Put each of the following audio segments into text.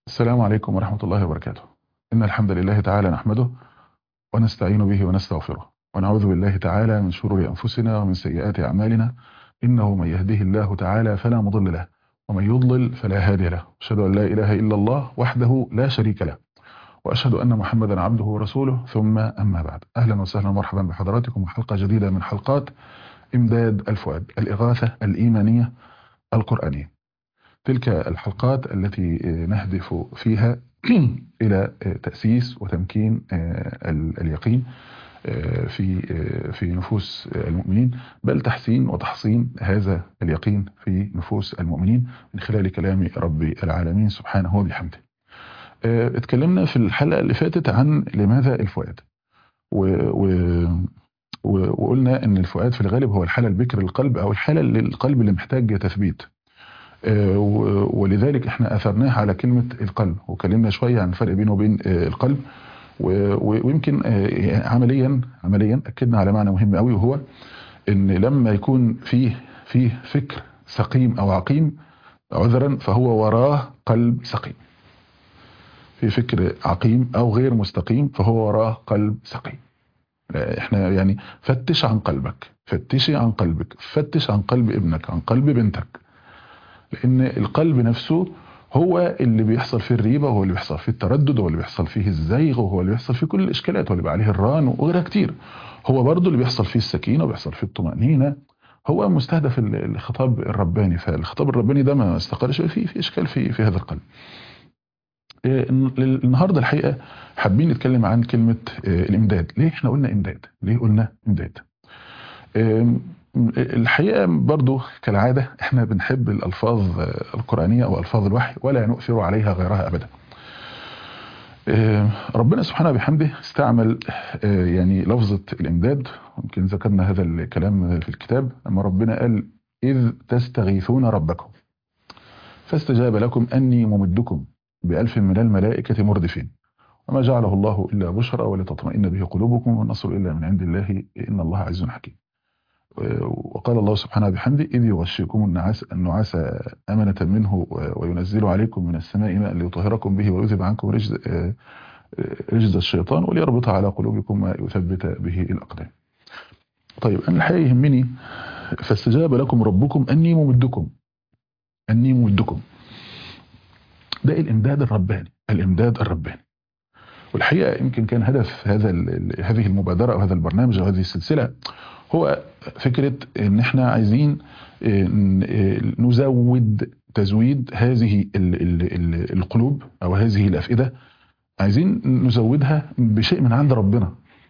السلام عليكم ورحمة الله وبركاته إن الحمد لله تعالى نحمده ونستعين به ونستغفره ونعوذ بالله تعالى من شرور أنفسنا ومن سيئات أعمالنا إنه من يهده الله تعالى فلا مضل له ومن يضلل فلا هادي له أشهد أن لا إله إلا الله وحده لا شريك له وأشهد أن محمدا عبده ورسوله ثم أما بعد أهلا وسهلا ومرحبا بحضراتكم وحلقة جديدة من حلقات إمداد الفؤاد الإغاثة الإيمانية القرآنية تلك الحلقات التي نهدف فيها إلى تأسيس وتمكين اليقين في في نفوس المؤمنين بل تحسين وتحصين هذا اليقين في نفوس المؤمنين من خلال كلام رب العالمين سبحانه وبحمده. اتكلمنا في الحلقة اللي فاتت عن لماذا الفؤاد و و وقلنا ان الفؤاد في الغالب هو الحالة البكر للقلب او الحالة للقلب اللي محتاج تثبيت ولذلك احنا اثرناها على كلمة القلب وكلمنا شوية عن الفرق بينه وبين القلب ويمكن عمليا عمليا اكدنا على معنى مهم قوي وهو ان لما يكون فيه فيه فكر سقيم او عقيم عذرا فهو وراه قلب سقيم في فكر عقيم او غير مستقيم فهو وراه قلب سقيم احنا يعني فتش عن قلبك فتشي عن قلبك فتش عن قلب ابنك عن قلب بنتك لان القلب نفسه هو اللي بيحصل فيه الريبة وهو اللي بيحصل فيه التردد وهو اللي بيحصل فيه الزيغ وهو اللي بيحصل فيه كل الإشكالات واللي بيبقى عليه الران وغيرها كتير هو برضه اللي بيحصل فيه السكينة وبيحصل فيه الطمأنينة هو مستهدف الخطاب الرباني فالخطاب الرباني ده ما استقرش فيه في إشكال في, في هذا القلب النهاردة الحقيقة حابين نتكلم عن كلمة الإمداد ليه احنا قلنا إمداد ليه قلنا إمداد الحقيقة برضو كالعادة احنا بنحب الألفاظ القرآنية أو ألفاظ الوحي ولا نؤثر عليها غيرها أبدا ربنا سبحانه بحمده استعمل يعني لفظة الإمداد يمكن ذكرنا هذا الكلام في الكتاب أما ربنا قال إذ تستغيثون ربكم فاستجاب لكم أني ممدكم بألف من الملائكة مردفين وما جعله الله إلا بشرى ولتطمئن به قلوبكم والنصر إلا من عند الله إن الله عز حكيم وقال الله سبحانه بحمده إذ يغشيكم النعاس النعاس أمنة منه وينزل عليكم من السماء ماء ليطهركم به ويذهب عنكم رجز, رجز الشيطان وليربط على قلوبكم ويثبت به الأقدام طيب أنا الحقيقة يهمني فاستجاب لكم ربكم أني ممدكم أني ممدكم ده الإمداد الرباني الإمداد الرباني والحقيقة يمكن كان هدف هذا هذه المبادرة أو هذا البرنامج أو هذه السلسلة هو فكرة ان احنا عايزين نزود تزويد هذه القلوب او هذه الافئدة عايزين نزودها بشيء من عند ربنا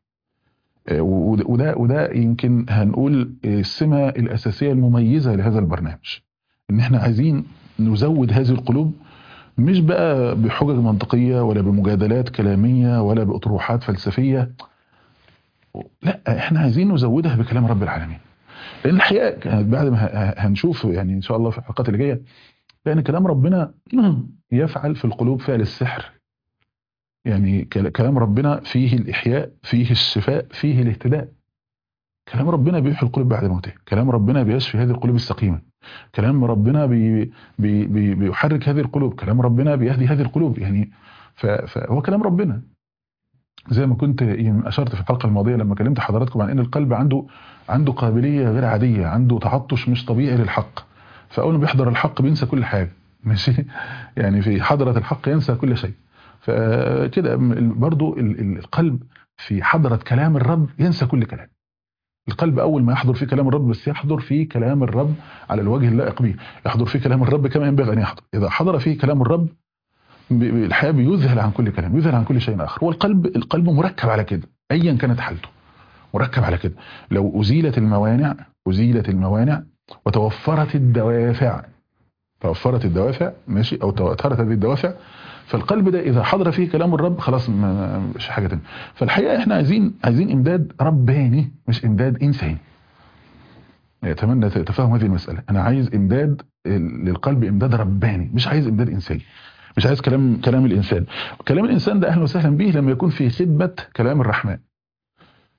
وده, وده يمكن هنقول السمة الاساسية المميزة لهذا البرنامج ان احنا عايزين نزود هذه القلوب مش بقى بحجج منطقية ولا بمجادلات كلامية ولا بأطروحات فلسفية لا احنا عايزين نزودها بكلام رب العالمين لان الحقيقه بعد ما هنشوف يعني ان شاء الله في الحلقات اللي جايه لان كلام ربنا يفعل في القلوب فعل السحر يعني كلام ربنا فيه الاحياء فيه الشفاء فيه الاهتداء كلام ربنا بيحيي القلوب بعد موتها كلام ربنا بيشفي هذه القلوب السقيمه كلام ربنا بي بي بي بيحرك هذه القلوب كلام ربنا بيهدي هذه القلوب يعني فهو كلام ربنا زي ما كنت اشرت في الحلقه الماضيه لما كلمت حضراتكم عن ان القلب عنده عنده قابليه غير عاديه عنده تعطش مش طبيعي للحق فاول ما بيحضر الحق بينسى كل حاجه ماشي يعني في حضره الحق ينسى كل شيء فكده برضو القلب في حضره كلام الرب ينسى كل كلام القلب اول ما يحضر فيه كلام الرب بس يحضر فيه كلام الرب على الوجه اللائق به يحضر فيه كلام الرب كما ينبغي ان يحضر اذا حضر فيه كلام الرب الحياة بيذهل عن كل كلام يذهل عن كل شيء آخر والقلب القلب مركب على كده أيا كانت حالته مركب على كده لو أزيلت الموانع أزيلت الموانع وتوفرت الدوافع توفرت الدوافع ماشي أو توفرت هذه الدوافع فالقلب ده إذا حضر فيه كلام الرب خلاص مش حاجة تانية فالحقيقة إحنا عايزين عايزين إمداد رباني مش إمداد إنساني أتمنى تفهم هذه المسألة أنا عايز إمداد للقلب إمداد رباني مش عايز إمداد إنساني مش عايز كلام كلام الإنسان كلام الإنسان ده أهلا وسهلا به لما يكون في خدمة كلام الرحمن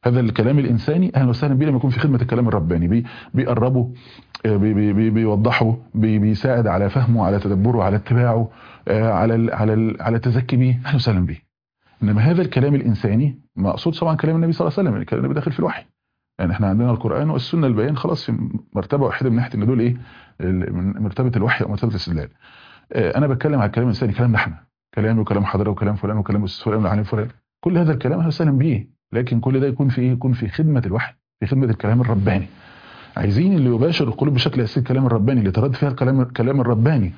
هذا الكلام الانساني اهلا وسهلا بيه لما يكون في خدمه الكلام الرباني بي بيقربه بي بي بي بيوضحه بي بيساعد على فهمه على تدبره على اتباعه على ال على ال على التزكي به اهلا وسهلا به انما هذا الكلام الانساني مقصود طبعا كلام النبي صلى الله عليه وسلم الكلام النبي داخل في الوحي يعني احنا عندنا القران والسنه البيان خلاص في مرتبه واحده من ناحيه ان دول ايه من مرتبه الوحي ومرتبه الاستدلال انا بتكلم على الكلام الانساني كلامنا احنا كلامي وكلام حضرتك وكلام فلان وكلام استاذ فلان وعلي فلان كل هذا الكلام اهلا وسهلا به لكن كل ده يكون في ايه يكون في خدمه الوحي في خدمه الكلام الرباني عايزين اللي يباشر القلوب بشكل اساسي الكلام الرباني اللي ترد فيها الكلام الكلام الرباني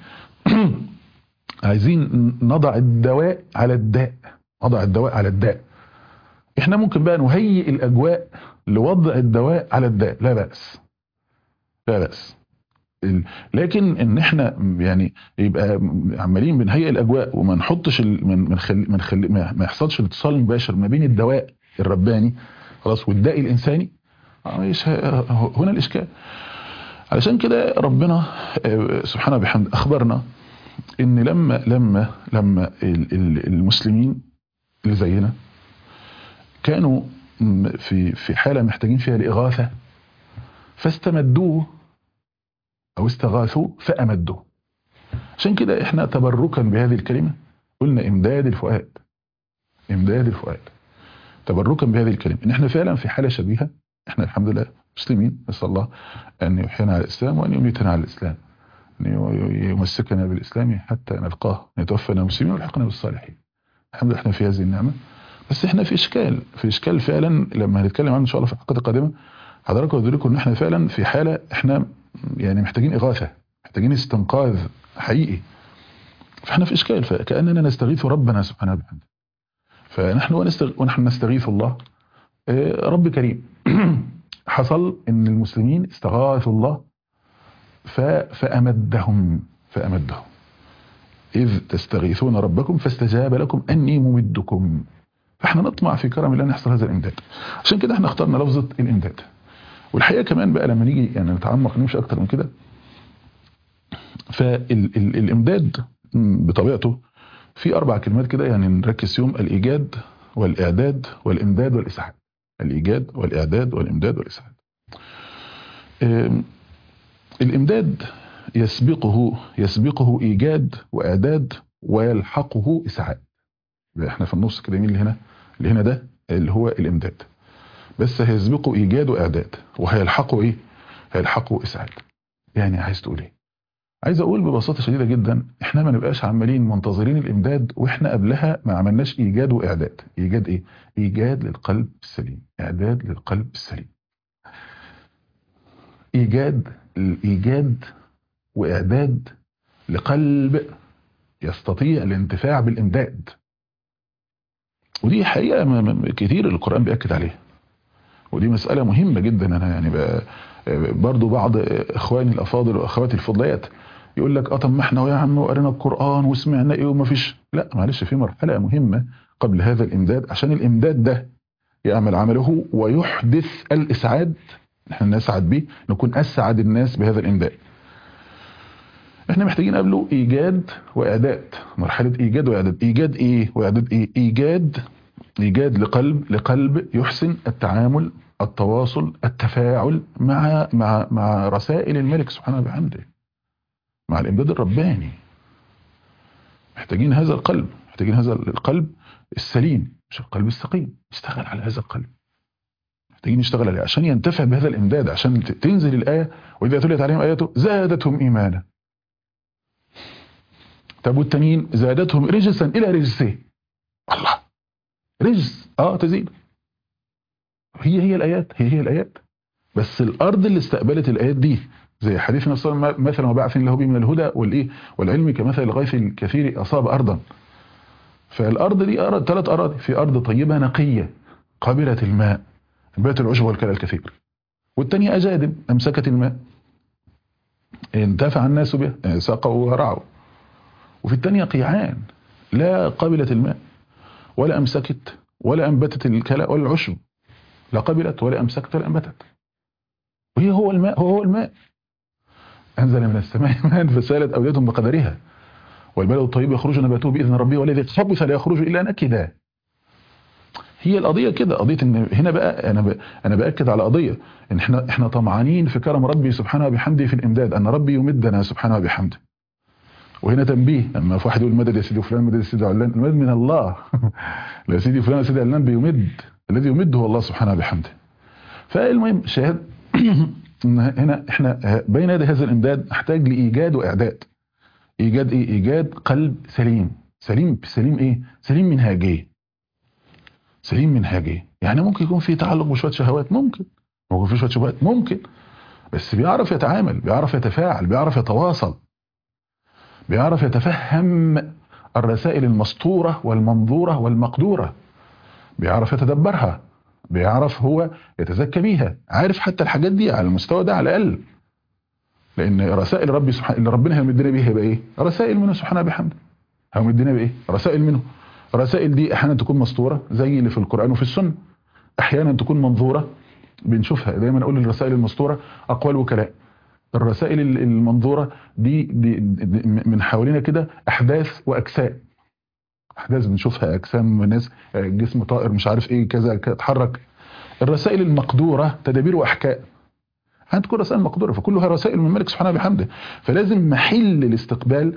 عايزين نضع الدواء على الداء نضع الدواء على الداء احنا ممكن بقى نهيئ الاجواء لوضع الدواء على الداء لا باس لا باس لكن ان احنا يعني يبقى عمالين بنهيئ الاجواء وما نحطش من من خل من خل ما يحصلش اتصال مباشر ما بين الدواء الرباني خلاص والداء الانساني هنا الاشكال علشان كده ربنا سبحانه وبحمده اخبرنا ان لما لما لما المسلمين اللي زينا كانوا في في حاله محتاجين فيها الاغاثه فاستمدوه او استغاثوا فامدوه عشان كده احنا تبركا بهذه الكلمه قلنا امداد الفؤاد امداد الفؤاد تبركا بهذه الكلمه ان احنا فعلا في حاله شبيهه احنا الحمد لله مسلمين نسال الله ان يحيينا على الاسلام وان يميتنا على الاسلام ان يمسكنا بالاسلام حتى نلقاه ان يتوفنا مسلمين ويلحقنا بالصالحين الحمد لله احنا في هذه النعمه بس احنا في اشكال في اشكال فعلا لما هنتكلم عنه ان شاء الله في الحلقات القادمه حضراتكم وذلكم ان احنا فعلا في حاله احنا يعني محتاجين اغاثه محتاجين استنقاذ حقيقي فاحنا في اشكال فكاننا نستغيث ربنا سبحانه وتعالى فنحن ونحن نستغيث الله رب كريم حصل ان المسلمين استغاثوا الله فامدهم فامدهم اذ تستغيثون ربكم فاستجاب لكم اني ممدكم فاحنا نطمع في كرم الله ان يحصل هذا الامداد عشان كده احنا اخترنا لفظه الامداد والحقيقه كمان بقى لما نيجي يعني نتعمق نمشي اكتر من كده فالامداد بطبيعته في اربع كلمات كده يعني نركز فيهم الايجاد والاعداد والامداد والاسعاد الايجاد والاعداد والامداد والاسعاد الامداد يسبقه يسبقه ايجاد واعداد ويلحقه اسعاد احنا في النص كده مين اللي هنا اللي هنا ده اللي هو الامداد بس هيسبقه ايجاد واعداد وهيلحقه ايه هيلحقه اسعاد يعني عايز تقول ايه عايز اقول ببساطه شديده جدا احنا ما نبقاش عمالين منتظرين الامداد واحنا قبلها ما عملناش ايجاد واعداد ايجاد ايه ايجاد للقلب السليم اعداد للقلب السليم ايجاد الايجاد واعداد لقلب يستطيع الانتفاع بالامداد ودي حقيقه كتير القران بياكد عليها ودي مساله مهمه جدا انا يعني برضو بعض اخواني الافاضل واخواتي الفضليات يقول لك اه طب ما احنا يا عم وقرينا القران وسمعنا ايه وما فيش لا معلش في مرحله مهمه قبل هذا الامداد عشان الامداد ده يعمل عمله ويحدث الاسعاد احنا نسعد بيه نكون اسعد الناس بهذا الامداد احنا محتاجين قبله ايجاد واعداد مرحله ايجاد واعداد ايجاد ايه واعداد ايه ايجاد ايجاد لقلب لقلب يحسن التعامل التواصل التفاعل مع مع مع رسائل الملك سبحانه وبحمده مع الامداد الرباني محتاجين هذا القلب محتاجين هذا القلب السليم مش القلب السقيم نشتغل على هذا القلب محتاجين نشتغل عليه عشان ينتفع بهذا الامداد عشان تنزل الايه واذا تليت عليهم اياته زادتهم ايمانا طب والتانيين زادتهم رجسا الى رجسه الله رجس اه تزيد هي هي الايات هي هي الايات بس الارض اللي استقبلت الايات دي زي حديث النبي صلى الله عليه وسلم مثلا وبعث له به من الهدى والايه والعلم كمثل الغيث الكثير اصاب ارضا فالارض دي أرض ثلاث اراضي في ارض طيبه نقيه قابله الماء انبات العشب والكلى الكثير والثانيه اجادب امسكت الماء انتفع الناس بها سقوا ورعوا وفي الثانيه قيعان لا قبلت الماء ولا امسكت ولا انبتت الكلى ولا العشب لا قبلت ولا امسكت ولا انبتت وهي هو الماء هو هو الماء انزل من السماء ماء فسالت اوديتهم بقدرها والبلد الطيب يخرج نباته باذن ربه والذي خبث لا يخرج الا نكدا هي القضيه كده قضيه ان هنا بقى انا ب... انا باكد على قضيه ان احنا احنا طمعانين في كرم ربي سبحانه وبحمده في الامداد ان ربي يمدنا سبحانه وبحمده وهنا تنبيه لما في واحد يقول مدد يا سيدي فلان مدد يا سيدي علان المدد من الله لا سيدي فلان يا سيدي علان بيمد الذي يمده هو الله سبحانه وبحمده فالمهم شاهد هنا احنا بين يدي هذا الامداد نحتاج لايجاد واعداد ايجاد ايه ايجاد قلب سليم سليم سليم ايه سليم منهاجيه سليم منهاجيه يعني ممكن يكون في تعلق بشويه شهوات ممكن ممكن في شويه شهوات ممكن بس بيعرف يتعامل بيعرف يتفاعل بيعرف يتواصل بيعرف يتفهم الرسائل المسطوره والمنظوره والمقدوره بيعرف يتدبرها بيعرف هو يتزكى بيها عارف حتى الحاجات دي على المستوى ده على الاقل لان رسائل ربي سبحانه اللي ربنا هيمدنا بيها يبقى ايه رسائل منه سبحانه بحمده هيمدنا بايه رسائل منه الرسائل دي احيانا تكون مسطوره زي اللي في القران وفي السنه احيانا تكون منظوره بنشوفها دايما اقول الرسائل المسطوره اقوال وكلام الرسائل المنظوره دي, دي, دي من حوالينا كده احداث واجسام احداث بنشوفها اجسام ناس جسم طائر مش عارف ايه كذا اتحرك الرسائل المقدوره تدابير واحكام هتكون رسائل مقدوره فكلها رسائل من الملك سبحانه وبحمده فلازم محل الاستقبال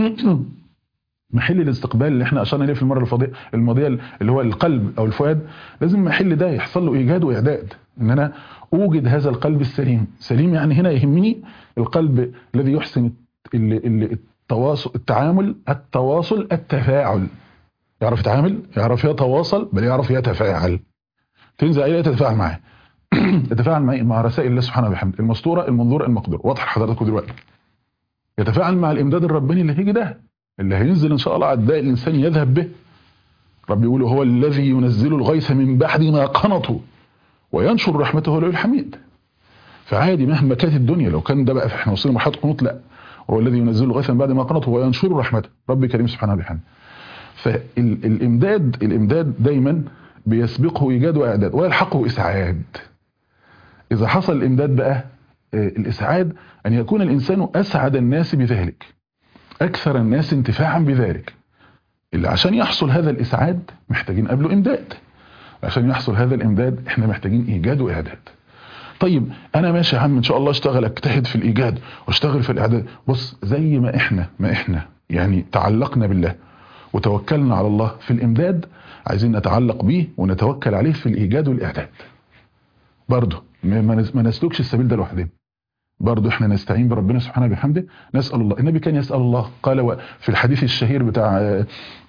محل الاستقبال اللي احنا اشرنا اليه في المره الماضيه اللي هو القلب او الفؤاد لازم محل ده يحصل له ايجاد واعداد ان انا اوجد هذا القلب السليم سليم يعني هنا يهمني القلب الذي يحسن التواصل التعامل التواصل التفاعل يعرف يتعامل يعرف يتواصل بل يعرف يتفاعل تنزل عليه تتفاعل معاه يتفاعل مع مع رسائل الله سبحانه وبحمده المسطوره المنظوره المقدور واضح لحضراتكم دلوقتي يتفاعل مع الامداد الرباني اللي هيجي ده اللي هينزل ان شاء الله على الداء الانسان يذهب به رب يقول هو الذي ينزل الغيث من بعد ما قنطوا وينشر رحمته له الحميد فعادي مهما كانت الدنيا لو كان ده بقى احنا وصلنا مرحله قنوط لا هو الذي ينزل الغيث من بعد ما قنطوا وينشر رحمته رب كريم سبحانه وبحمده فالامداد الامداد دايما بيسبقه ايجاد واعداد ويلحقه اسعاد اذا حصل الامداد بقى الاسعاد ان يكون الانسان اسعد الناس بذلك اكثر الناس انتفاعا بذلك اللي عشان يحصل هذا الاسعاد محتاجين قبله امداد عشان يحصل هذا الامداد احنا محتاجين ايجاد واعداد طيب انا ماشي يا عم ان شاء الله اشتغل اجتهد في الايجاد واشتغل في الاعداد بص زي ما احنا ما احنا يعني تعلقنا بالله وتوكلنا على الله في الامداد عايزين نتعلق بيه ونتوكل عليه في الايجاد والاعداد برضه ما نسلكش السبيل ده لوحدنا برضه احنا نستعين بربنا سبحانه بحمده نسال الله النبي كان يسال الله قال في الحديث الشهير بتاع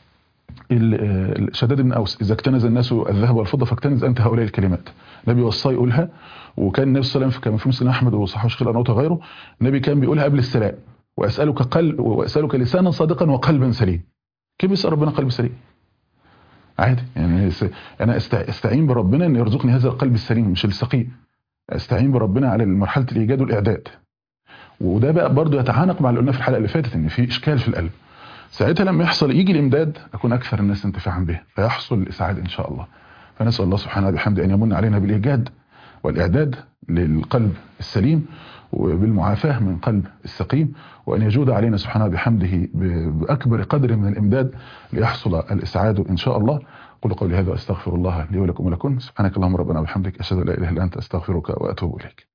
شداد بن اوس اذا اكتنز الناس الذهب والفضه فاكتنز انت هؤلاء الكلمات النبي وصاه يقولها وكان النبي صلى الله عليه وسلم كما في مسلم احمد وصححه الشيخ الارناؤوط وغيره النبي كان بيقولها قبل السلام واسالك قلب واسالك لسانا صادقا وقلبا سليم كيف يسال ربنا قلب سليم عادي يعني انا استعين بربنا ان يرزقني هذا القلب السليم مش السقيم استعين بربنا على مرحله الايجاد والاعداد وده بقى برضه يتعانق مع اللي قلناه في الحلقه اللي فاتت ان في اشكال في القلب ساعتها لما يحصل يجي الامداد اكون اكثر الناس انتفاعا به فيحصل الاسعاد ان شاء الله فنسال الله سبحانه وبحمده ان يمن علينا بالايجاد والاعداد للقلب السليم وبالمعافاه من قلب السقيم وان يجود علينا سبحانه بحمده باكبر قدر من الامداد ليحصل الاسعاد ان شاء الله قل قولي هذا استغفر الله لي ولكم ولكم سبحانك اللهم ربنا وبحمدك اشهد ان لا اله الا انت استغفرك واتوب اليك